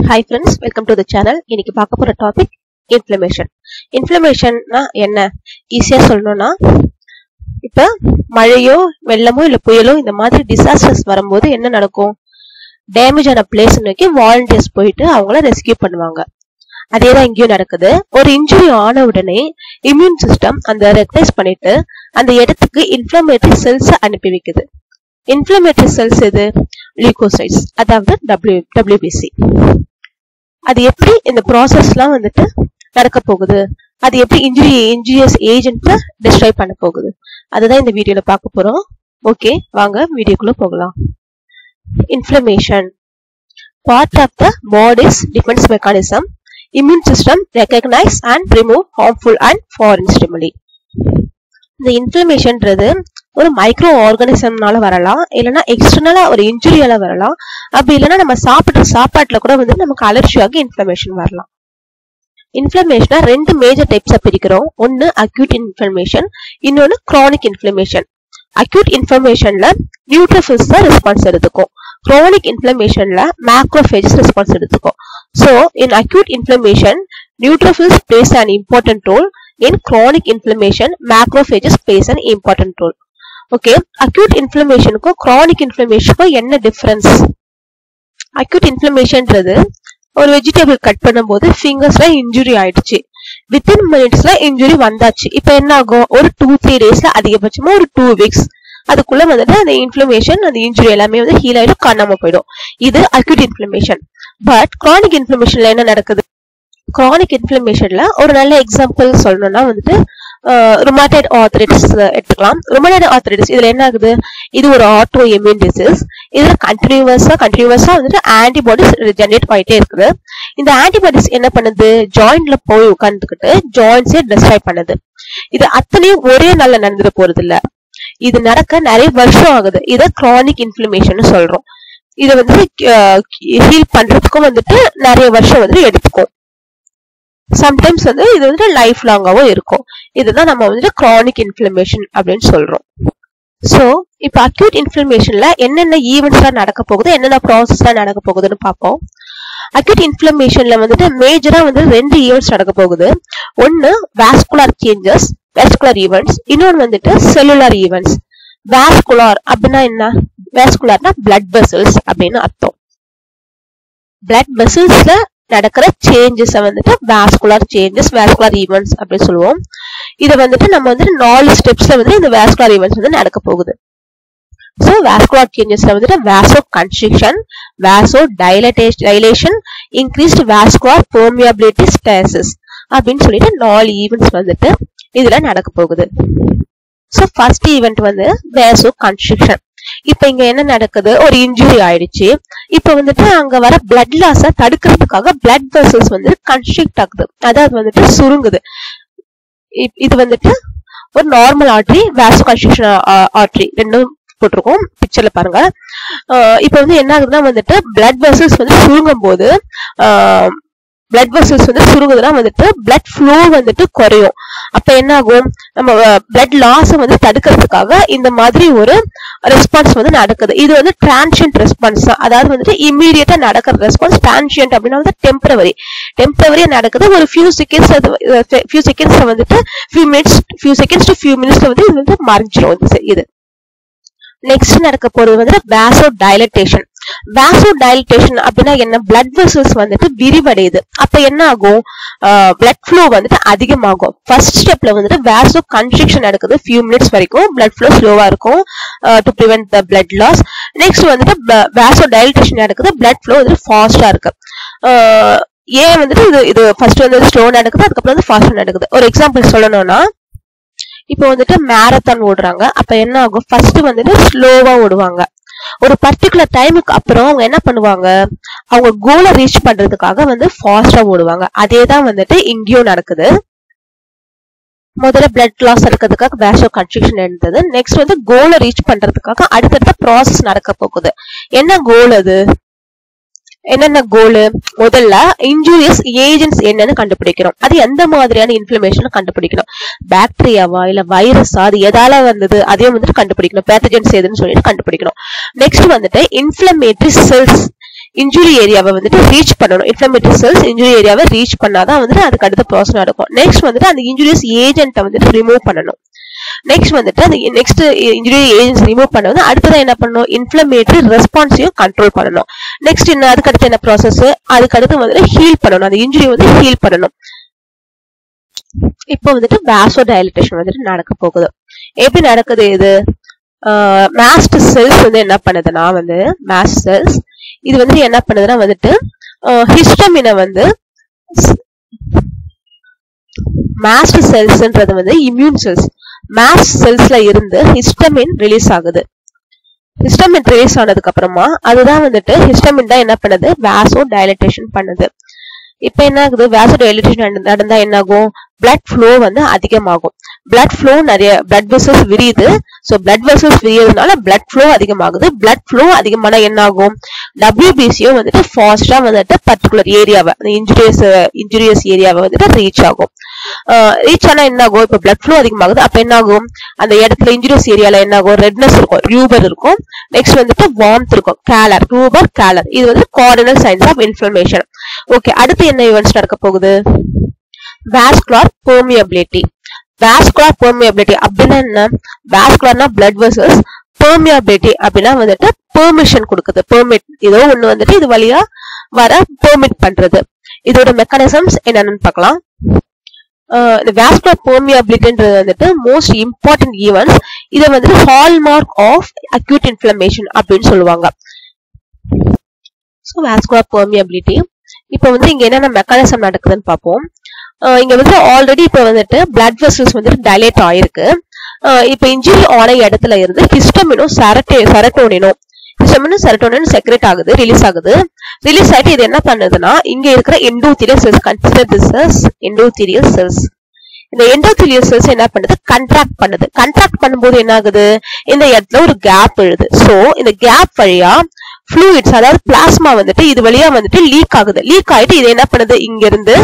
hi friends welcome to the channel இன்னைக்கு பார்க்க போற டாபிக் இன்ஃப்ளமேஷன் இன்ஃப்ளமேஷன்னா என்ன ஈஸியா சொல்லணும்னா இப்ப மழையோ வெள்ளமோ இல்ல புயலோ இந்த மாதிரி டிசாஸ்டர்ஸ் வரும்போது என்ன நடக்கும் டேமேஜ் ஆன பிளேஸ் நோக்கி வாலண்டியர்ஸ் போயிட்டு அவங்கள ரெஸ்கியூ பண்ணுவாங்க அதே தான் இங்கேயும் நடக்குது ஒரு இன்ஜுரி ஆன உடனே இம்யூன் சிஸ்டம் அந்த ரெக்னைஸ் பண்ணிட்டு அந்த இடத்துக்கு இன்ஃப்ளமேட்டரி செல்ஸ் அனுப்பி வைக்குது இன்ஃப்ளமேட்டரி செல்ஸ் எது லியூகோசைட்ஸ் அதாவது டபிள்யூ டபிள்யூபிசி அது எப்படி இந்த ப்ராசஸ்லாம் வந்துட்டு நடக்க போகுது அது எப்படி இன்ஜுரி இன்ஜுரியஸ் ஏஜென்ட்ல டிஸ்ட்ராய் பண்ண போகுது அதுதான் இந்த வீடியோல பார்க்க போறோம் ஓகே வாங்க வீடியோக்குள்ள போகலாம் inflammation part of the body's defence mechanism immune system recognise and remove harmful and foreign stimuli இந்த இன்ஃப்ளமேஷன்ன்றது ஒரு மைக்ரோ ஆர்கானிசம்னால வரலாம் இல்லைன்னா எக்ஸ்டர்னலா ஒரு இன்ஜுரியால வரலாம் அப்படி இல்லைன்னா நம்ம சாப்பிட்ற சாப்பாட்டுல கூட வந்து நமக்கு அலர்ஜியாகி இன்ஃப்ளமேஷன் வரலாம் இன்ஃப்ளமேஷனை ரெண்டு மேஜர் டைப்ஸா பிரிக்கிறோம் ஒன்னு அக்யூட் இன்ஃப்ளமேஷன் இன்னொன்னு கிரானிக் இன்ஃப்ளமேஷன் அக்யூட் இன்ஃப்ளமேஷன்ல நியூட்ரோஃபில்ஸ் தான் ரெஸ்பான்ஸ் எடுத்துக்கும் chronic இன்ஃப்ளமேஷன்ல மேக்ரோஃபேஜஸ் ரெஸ்பான்ஸ் எடுத்துக்கும் so in acute inflammation neutrophils plays an important role in chronic inflammation macrophages plays an important role okay acute இன்ஃப்ளமேஷனுக்கும் chronic இன்ஃப்ளமேஷனுக்கும் என்ன டிஃபரன்ஸ் அக்யூட் இன்ஃப்ளமேஷன்ன்றது ஒரு வெஜிடபிள் கட் பண்ணும்போது ஃபிங்கர்ஸ்ல இன்ஜுரி ஆயிடுச்சு வித்தின் மினிட்ஸ்ல இன்ஜுரி வந்தாச்சு இப்போ என்ன ஆகும் ஒரு டூ த்ரீ டேஸ்ல அதிகபட்சமா ஒரு டூ வீக்ஸ் அதுக்குள்ள வந்துட்டு அந்த இன்ஃப்ளமேஷன் அந்த இன்ஜுரி எல்லாமே வந்து ஹீல் ஆயிடும் காணாம போயிடும் இது அக்யூட் இன்ஃப்ளமேஷன் பட் chronic இன்ஃப்ளமேஷன்ல என்ன நடக்குது chronic இன்ஃப்ளமேஷன்ல ஒரு நல்ல எக்ஸாம்பிள் சொல்லணும்னா வந்துட்டு ருமாட்டைட் ஆர்த்தரைட்டிஸ் எடுத்துக்கலாம் ருமாட்டைட் ஆர்த்தரைட்டிஸ் இதுல என்ன ஆகுது இது ஒரு ஆட்டோ இம்யூன் டிசீஸ் இதுல கண்டினியூவஸா கண்டினியூவஸா வந்துட்டு ஆன்டிபாடிஸ் ஜென்ரேட் ஆயிட்டே இருக்குது இந்த ஆன்டிபாடிஸ் என்ன பண்ணுது ஜாயிண்ட்ல போய் உட்காந்துக்கிட்டு ஜாயின்ஸே டிஸ்ட்ராய் பண்ணுது இது அத்தனையும் ஒரே நாள்ல நடந்துட போறது இல்ல இது நடக்க நிறைய வருஷம் ஆகுது இத chronic இன்ஃப்ளமேஷன் சொல்றோம் இதை வந்து ஹீல் பண்றதுக்கும் வந்துட்டு நிறைய வருஷம் வந்து எடுத்துக்கும் சம்டைம்ஸ் வந்து இது வந்து லைஃப் லாங்காவும் இருக்கும் இதுதான் நம்ம வந்துட்டு chronic இன்ஃப்ளமேஷன் அப்படின்னு சொல்றோம் ஸோ இப்போ அக்யூட் இன்ஃப்ளமேஷன்ல என்னென்ன ஈவெண்ட்ஸ்லாம் நடக்க போகுது என்னென்ன ப்ராசஸ்லாம் நடக்க போகுதுன்னு பார்ப்போம் அக்யூட் இன்ஃப்ளமேஷன்ல வந்துட்டு மேஜரா வந்து ரெண்டு ஈவெண்ட்ஸ் நடக்க போகுது ஒன்னு வாஸ்குலார் சேஞ்சஸ் வாஸ்குலர் ஈவெண்ட்ஸ் இன்னொன்று வந்துட்டு செல்லுலார் ஈவெண்ட்ஸ் வாஸ்குலார் அப்படின்னா என்ன வாஸ்குலார்னா பிளட் வெசல்ஸ் அப்படின்னு அர்த்தம் பிளட் வெசல்ஸ்ல நடக்கிற சேஞ்சஸ் வந்துட்டு வாஸ்குலர் சேஞ்சஸ் வாஸ்குலர் ஈவெண்ட்ஸ் அப்படின்னு சொல்லுவோம் இதை வந்துட்டு நம்ம வந்துட்டு நாலு ஸ்டெப்ஸ்ல வந்து இந்த வாஸ்குலர் ஈவெண்ட்ஸ் வந்து நடக்க போகுது ஸோ வாஸ்குலர் சேஞ்சஸ்ல வந்துட்டு vasoconstriction vasodilatation dilation increased vascular permeability stasis அப்படின்னு சொல்லிட்டு நாலு ஈவெண்ட்ஸ் வந்துட்டு இதுல நடக்க போகுது ஸோ ஃபர்ஸ்ட் ஈவெண்ட் வந்து வேசோ கன்ஸ்ட்ரிக்ஷன் இப்ப இங்க என்ன நடக்குது ஒரு இன்ஜுரி ஆயிடுச்சு இப்ப வந்துட்டு அங்க வர பிளட் லாஸ தடுக்கிறதுக்காக பிளட் வெசல்ஸ் வந்து கன்ஸ்ட்ரிக்ட் ஆகுது அதாவது வந்துட்டு சுருங்குது இது வந்துட்டு ஒரு normal artery vasoconstriction artery ரெண்டும் போட்டிருக்கோம் பிக்சர்ல பாருங்க இப்ப வந்து என்ன ஆகுதுன்னா வந்துட்டு பிளட் வெசல்ஸ் வந்து சுருங்கும் போது பிளட் வெசல்ஸ் வந்து சுருங்குதுன்னா வந்துட்டு பிளட் ஃப்ளோ வந்துட்டு குறையும் அப்ப என்ன ஆகும் நம்ம பிளட் லாஸ் வந்து தடுக்கிறதுக்காக இந்த மாதிரி ஒரு ரெஸ்பான்ஸ் வந்து நடக்குது இது வந்து டிரான்ஷியன்ட் ரெஸ்பான்ஸ் தான் அதாவது வந்துட்டு இம்மீடியட்டா நடக்கிற ரெஸ்பான்ஸ் டிரான்ஷியன்ட் அப்படின்னா வந்து டெம்பரவரி டெம்பரவரியா நடக்குது ஒரு ஃபியூ செகண்ட்ஸ் ஃபியூ செகண்ட்ஸ்ல வந்துட்டு few minutes few seconds to few மினிட்ஸ்ல வந்து இது வந்து மறைஞ்சிரும் இது நெக்ஸ்ட் நடக்க போறது வந்து வேசோ டைலட்டேஷன் வேசோ டைலட்டேஷன் அப்படின்னா என்ன பிளட் வெசல்ஸ் வந்துட்டு விரிவடையுது அப்ப என்ன ஆகும் பிளட் ஃப்ளோ வந்துட்டு அதிகமாகும் ஃபர்ஸ்ட் ஸ்டெப்ல வந்துட்டு வேசோ கன்ஸ்ட்ரிக்ஷன் நடக்குது ஃபியூ மினிட்ஸ் வரைக்கும் பிளட் ஃப்ளோ ஸ்லோவா இருக்கும் to prevent the blood loss next வந்துட்டு வேசோ டைலட்டேஷன் நடக்குது பிளட் ஃப்ளோ வந்துட்டு ஃபாஸ்டா இருக்கு ஏன் வந்துட்டு இது இது ஃபர்ஸ்ட் வந்து ஸ்லோ நடக்குது அதுக்கப்புறம் வந்து ஃபாஸ்டா நடக்குது ஒரு எக்ஸாம்பிள் சொல்லணும்னா இப்போ வந்துட்டு மேரத்தான் ஓடுறாங்க அப்ப என்ன ஆகும் ஃபர்ஸ்ட் வந்துட்டு ஸ்லோவா ஓடுவாங்க ஒரு பர்டிகுலர் டைமுக்கு அப்புறம் அவங்க என்ன பண்ணுவாங்க அவங்க கோலை ரீச் பண்றதுக்காக வந்து ஃபாஸ்டா ஓடுவாங்க அதே தான் வந்துட்டு இங்கேயும் நடக்குது முதல்ல பிளட் லாஸ் இருக்கிறதுக்காக வேஷோ கன்ஸ்ட்ரக்ஷன் இருந்தது நெக்ஸ்ட் வந்து கோலை ரீச் பண்றதுக்காக அடுத்தடுத்த ப்ராசஸ் நடக்க போகுது என்ன கோல் அது என்னென்ன கோலு முதல்ல இன்ஜூரியஸ் ஏஜென்ட்ஸ் என்னன்னு கண்டுபிடிக்கிறோம் அது எந்த மாதிரியான இன்ஃபிளமேஷன் கண்டுபிடிக்கணும் பாக்டீரியாவா இல்ல வைரஸா அது எதால வந்தது அதையும் வந்துட்டு கண்டுபிடிக்கணும் பேத்தஜென்ஸ் எதுன்னு சொல்லிட்டு கண்டுபிடிக்கணும் நெக்ஸ்ட் வந்துட்டு இன்ஃபிளமேட்டரி செல்ஸ் இன்ஜுரி ஏரியாவை வந்துட்டு ரீச் பண்ணணும் இன்ஃபிளமேட்டரி செல்ஸ் இன்ஜுரி ஏரியாவை ரீச் பண்ணாதான் வந்துட்டு அதுக்கு அடுத்த ப்ராசஸ் நடக்கும் நெக்ஸ்ட் வந்துட்டு அந்த இன்ஜுரியஸ் ஏஜென்ட்டை வந்துட்டு ரிமூவ் பண்ணணும் நெக்ஸ்ட் வந்துட்டு அந்த நெக்ஸ்ட் இன்ஜுரி ஏஜென்ட்ஸ் ரிமூவ் பண்ண வந்து அடுத்ததான் என்ன பண்ணணும் இன்ஃபிளமேட்டரி ரெஸ்பான்ஸையும் கண்ட்ரோல் பண்ணணும் நெக்ஸ்ட் என்ன அதுக்கு அடுத்து என்ன ப்ராசஸ் அதுக்கு அடுத்து வந்துட்டு ஹீல் பண்ணணும் அந்த இன்ஜுரி வந்து ஹீல் பண்ணணும் இப்போ வந்துட்டு வாசோ டயலிட்டேஷன் வந்துட்டு நடக்க போகுது எப்படி நடக்குது இது மாஸ்ட் செல்ஸ் வந்து என்ன பண்ணுதுன்னா வந்து மாஸ்ட் செல்ஸ் இது வந்து என்ன பண்ணுதுன்னா வந்துட்டு ஹிஸ்டமினை வந்து மாஸ்ட் செல்ஸ்ன்றது வந்து இம்யூன் செல்ஸ் மாஸ்ட் செல்ஸ்ல இருந்து ஹிஸ்டமின் ரிலீஸ் ஆகுது ஹிஸ்டமின் ரிலீஸ் ஆனதுக்கு அப்புறமா அதுதான் வந்துட்டு ஹிஸ்டமின் தான் என்ன பண்ணுது வாசோ டயலிட்டேஷன் பண்ணுது இப்ப என்ன ஆகுது வாசோ டயலிட்டேஷன் நடந்தா என்ன ஆகும் பிளட் ஃப்ளோ வந்து அதிகமாகும் பிளட் ஃப்ளோ நிறைய பிளட் வெசல்ஸ் விரியுது ஸோ பிளட் வெசல்ஸ் விரியறதுனால பிளட் ஃப்ளோ அதிகமாகுது பிளட் ஃப்ளோ அதிகமான என்ன ஆகும் டபிள்யூபிசியும் வந்துட்டு ஃபாஸ்டா வந்துட்டு பர்டிகுலர் ஏரியாவை அந்த இன்ஜுரியஸ் இன்ஜுரியஸ் ஏரியாவை வந்துட்டு ரீச் ஆகும் ரீச் ஆனா என்ன ஆகும் இப்ப பிளட் ஃப்ளோ அதிகமாகுது அப்ப என்ன ஆகும் அந்த இடத்துல இன்ஜுரியஸ் ஏரியால என்ன ஆகும் ரெட்னஸ் இருக்கும் ரூபர் இருக்கும் நெக்ஸ்ட் வந்துட்டு வார்ம்த் இருக்கும் கேலர் ரூபர் கேலர் இது வந்து cardinal signs of inflammation okay அடுத்து என்ன ஈவெண்ட்ஸ் நடக்க போகுது வாஸ்குலார் பெர்மியபிலிட்டி வாஸ்குலார் பெர்மியபிலிட்டி அப்படின்னா என்ன வாஸ்குலார்னா பிளட் வெசல்ஸ் பெர்மியபிலிட்டி அப்படின்னா வந்துட்டு பெர்மிஷன் கொடுக்குது பெர்மிட் ஏதோ ஒண்ணு வந்துட்டு இது வழியா வர பெர்மிட் பண்றது இதோட மெக்கானிசம்ஸ் என்னன்னு பார்க்கலாம் இந்த வாஸ்குலர் பெர்மியபிலிட்டின்றது வந்துட்டு மோஸ்ட் இம்பார்ட்டன்ட் ஈவெண்ட்ஸ் இதை வந்துட்டு ஹால்மார்க் ஆஃப் அக்யூட் இன்ஃபிளமேஷன் அப்படின்னு சொல்லுவாங்க ஸோ வாஸ்குலர் பெர்மியபிலிட்டி இப்போ வந்து இங்க என்னென்ன மெக்கானிசம் நடக்குதுன்னு பார்ப்போம் இங்க வந்து ஆல்ரெடி இப்போ வந்துட்டு பிளட் வெசல்ஸ் வந்துட்டு டைலேட் ஆயிருக்கு இப்போ இன்ஜுரி ஆன இடத்துல இருந்து ஹிஸ்டமினும் செரட்டே செரட்டோனினும் ஹிஸ்டமினும் செரட்டோனின் செக்ரேட் ஆகுது ரிலீஸ் ஆகுது ரிலீஸ் ஆயிட்டு இது என்ன பண்ணுதுன்னா இங்க இருக்கிற endothelial cells consider this as endothelial cells இந்த எண்டோதீரியல் செல்ஸ் என்ன பண்ணுது கண்ட்ராக்ட் பண்ணுது கண்ட்ராக்ட் பண்ணும்போது என்ன ஆகுது இந்த இடத்துல ஒரு கேப் எழுது சோ இந்த கேப் வழியா ஃப்ளூயிட்ஸ் அதாவது பிளாஸ்மா வந்துட்டு இது வழியா வந்துட்டு லீக் ஆகுது லீக் ஆயிட்டு இது என்ன பண்ணுது இங்க இருந்து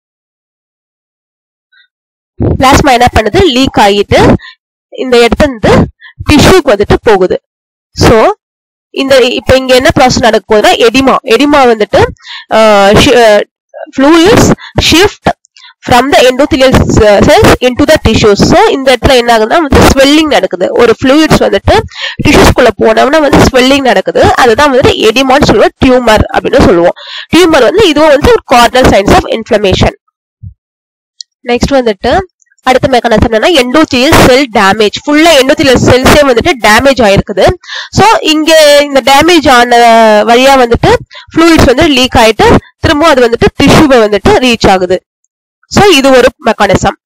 பிளாஸ்மா என்ன பண்ணுது லீக் ஆகிட்டு இந்த இடத்துல இருந்து டிஷ்யூக்கு வந்துட்டு போகுது சோ இந்த இப்ப இங்க என்ன ப்ராசஸ் நடக்க போகுதுன்னா எடிமா எடிமா வந்துட்டு fluids shift from the endothelial cells into the tissues so இந்த இடத்துல என்ன ஆகுதுன்னா வந்து ஸ்வெல்லிங் நடக்குது ஒரு ஃப்ளூயிட்ஸ் வந்துட்டு டிஷ்யூஸ்குள்ள போனோம்னா வந்து ஸ்வெல்லிங் நடக்குது அதுதான் வந்துட்டு எடிமான்னு சொல்லுவோம் டியூமர் அப்படின்னு சொல்லுவோம் டியூமர் வந்து இதுவும் வந்து ஒரு cardinal signs of inflammation next வந்துட்டு அடுத்த மெக்கானிசம் என்னன்னா எண்டோத்தியல் செல் டேமேஜ் ஃபுல்லா எண்டோத்தியல் செல்ஸே வந்துட்டு டேமேஜ் ஆயிருக்குது சோ இங்க இந்த டேமேஜ் ஆன வழியா வந்துட்டு ஃப்ளூயிட்ஸ் வந்து லீக் ஆயிட்டு திரும்ப அது வந்துட்டு டிஷ்யூவை வந்துட்டு ரீச் ஆகுது சோ இது ஒரு மெக்கானிசம்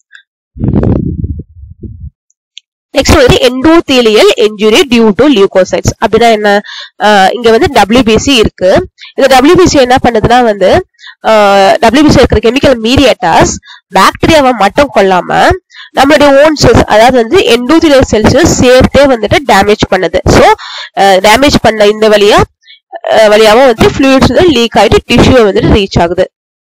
நெக்ஸ்ட் வந்து endothelial injury due to leukocytes அப்படின்னா என்ன இங்க வந்து டபிள்யூபிசி இருக்கு இந்த டபிள்யூபிசி என்ன பண்ணுதுன்னா வந்து டபிள்யூபிசி இருக்கிற கெமிக்கல் மீடியேட்டர்ஸ் பாக்டீரியாவை மட்டும் கொல்லாம நம்மளுடைய ஓன் செல்ஸ் அதாவது வந்து எண்டோதிலியல் செல்ஸ் சேர்த்தே வந்துட்டு டேமேஜ் பண்ணுது ஸோ டேமேஜ் பண்ண இந்த வழியா வழியாவும் வந்து ஃப்ளூயிட்ஸ் வந்து லீக் ஆயிட்டு டிஷ்யூ வந்துட்டு ரீச் ஆகுது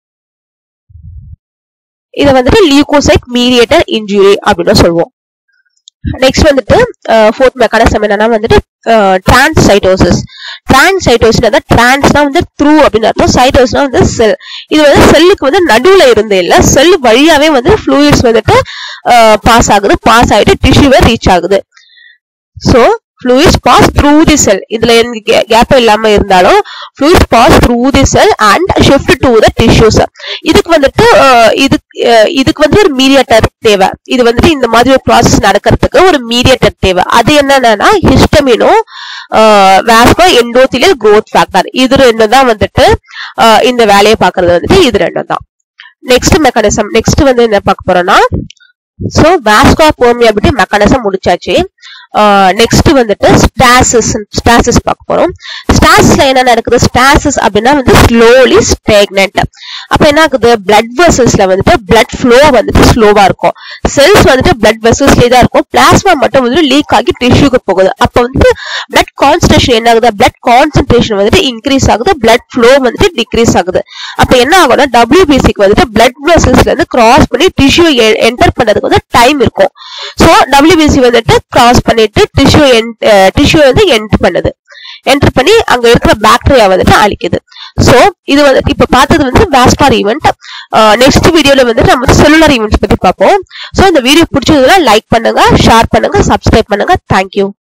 இதை வந்துட்டு லியூகோசைட் மீடியேட்டர் இன்ஜுரி அப்படின்னு சொல்லுவோம் நெக்ஸ்ட் வந்துட்டு ஃபோர்த் மெக்கானிசம் என்னன்னா வந்துட்டு டிரான்சைட்டோசிஸ் டிரான்சைட்டோசிஸ் அதாவது டிரான்ஸ்னா வந்து த்ரூ அப்படின்னு அர்த்தம் சைட்டோஸ்னா வந்து செல் இது வந்து செல்லுக்கு வந்து நடுவுல இருந்து இல்ல செல் வழியாவே வந்து ஃப்ளூயிட்ஸ் வந்துட்டு பாஸ் ஆகுது பாஸ் ஆயிட்டு டிஷ்யூவை ரீச் ஆகுது so fluids pass through the cell இதுல கேப் இல்லாம இருந்தாலும் fluids pass through the cell and shift to the tissues இதுக்கு வந்துட்டு இது இதுக்கு வந்து ஒரு மீடியேட்டர் தேவை இது வந்துட்டு இந்த மாதிரி ஒரு ப்ராசஸ் நடக்கிறதுக்கு ஒரு மீடியேட்டர் தேவை அது என்னன்னா ஹிஸ்டமினும் வாஸ்கோ எண்டோத்திலியல் growth ஃபேக்டர் இது ரெண்டு தான் வந்துட்டு இந்த வேலையை பார்க்கறது வந்துட்டு இது ரெண்டும் தான் நெக்ஸ்ட் மெக்கானிசம் நெக்ஸ்ட் வந்து என்ன பார்க்க போறோம்னா ஸோ வாஸ்கோ பெர்மியபிலிட்டி மெக்கானிசம் முடிச்சாச்சு நெக்ஸ்ட் வந்துட்டு ஸ்டாசிஸ் ஸ்டாசிஸ் பார்க்க போறோம் ஸ்டாசிஸ்ல என்ன நடக்குது ஸ்டாசிஸ் அப்படின்னா வந்து ஸ்லோலி ஸ்டேக்னன்ட் அப்ப என்ன ஆகுது பிளட் வெசல்ஸ்ல வந்துட்டு பிளட் ஃப்ளோ வந்துட்டு ஸ்லோவா இருக்கும் செல்ஸ் வந்துட்டு பிளட் வெசல்ஸ்லேயே தான் இருக்கும் பிளாஸ்மா மட்டும் வந்துட்டு லீக் ஆகி டிஷ்யூக்கு போகுது அப்ப வந்து பிளட் கான்சன்ட்ரேஷன் என்ன ஆகுது பிளட் கான்சன்ட்ரேஷன் வந்துட்டு இன்க்ரீஸ் ஆகுது பிளட் ஃப்ளோ வந்துட்டு டிக்ரீஸ் ஆகுது அப்ப என்ன ஆகும்னா டபிள்யூபிசிக்கு வந்துட்டு பிளட் வெசல்ஸ்ல இருந்து கிராஸ் பண்ணி டிஷ்யூ என்டர் பண்றதுக்கு வந்து டைம் இருக்கும் ஸோ டபிள்யூபிசி வந்துட்டு கிராஸ் பண்ணிட்டு டிஷ்யூ டிஷ்யூ வந்து என்டர் பண்ணுது என்டர் பண்ணி அங்க இருக்கிற பாக்டீரியா வந்துட்டு அழிக்குது ஸோ இது வந்து இப்ப பார்த்தது வந்து வாஸ்கார் ஈவெண்ட் நெக்ஸ்ட் வீடியோல வந்து நம்ம செல்லுலர் ஈவெண்ட்ஸ் பத்தி பார்ப்போம் ஸோ இந்த வீடியோ பிடிச்சதுன்னா லைக் பண்ணுங்க ஷேர் பண்ணுங்க சப்ஸ்கிரைப் பண்ணுங்க தேங்க்யூ